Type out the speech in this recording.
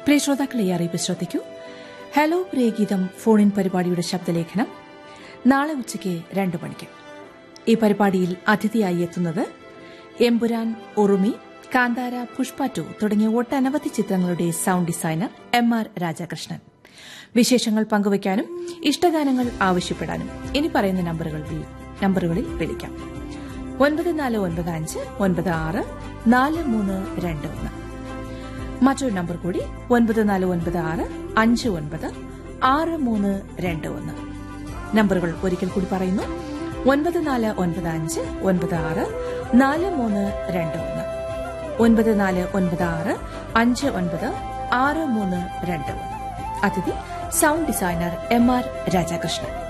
പ്രിയ ശ്രോതാക്കളെ ഈ അറിയിപ്പ് ശ്രദ്ധിക്കൂ ഹലോ പ്രിയ ഗീതം ഫോൺ ഇൻ പരിപാടിയുടെ ശബ്ദലേഖനം നാളെ ഉച്ചയ്ക്ക് രണ്ട് മണിക്ക് ഈ പരിപാടിയിൽ അതിഥിയായി എത്തുന്നത് എമ്പുരാൻ ഉറുമി കാന്താര പുഷ്പ ടു തുടങ്ങിയ ഒട്ടനവധി ചിത്രങ്ങളുടെ sound designer M R Radhakrishnan വിശേഷങ്ങൾ പങ്കുവയ്ക്കാനും ഇഷ്ടഗാനങ്ങൾ ആവശ്യപ്പെടാനും ഇനി പറയുന്ന നമ്പറുകളിൽ നമ്പറുകളിൽ വിളിക്കാം ഒൻപത് നാല് ഒൻപത് അഞ്ച് ഒൻപത് ആറ് നാല് മൂന്ന് രണ്ട് ഒന്ന് മറ്റൊരു നമ്പർ കൂടി ഒൻപത് നാല് ഒൻപത് ആറ് അഞ്ച് ഒൻപത് ആറ് മൂന്ന് രണ്ട് ഒന്ന് നമ്പറുകൾ ഒരിക്കൽ കൂടി പറയുന്നു ഒൻപത് നാല് ഒൻപത് അഞ്ച് ഒൻപത് ആറ് നാല് മൂന്ന് രണ്ട് ഒന്ന് ഒൻപത് നാല് ഒൻപത് ആറ് അഞ്ച് ഒൻപത് ആറ് മൂന്ന് രണ്ട് ഒന്ന് അതിഥി sound designer M R Radhakrishnan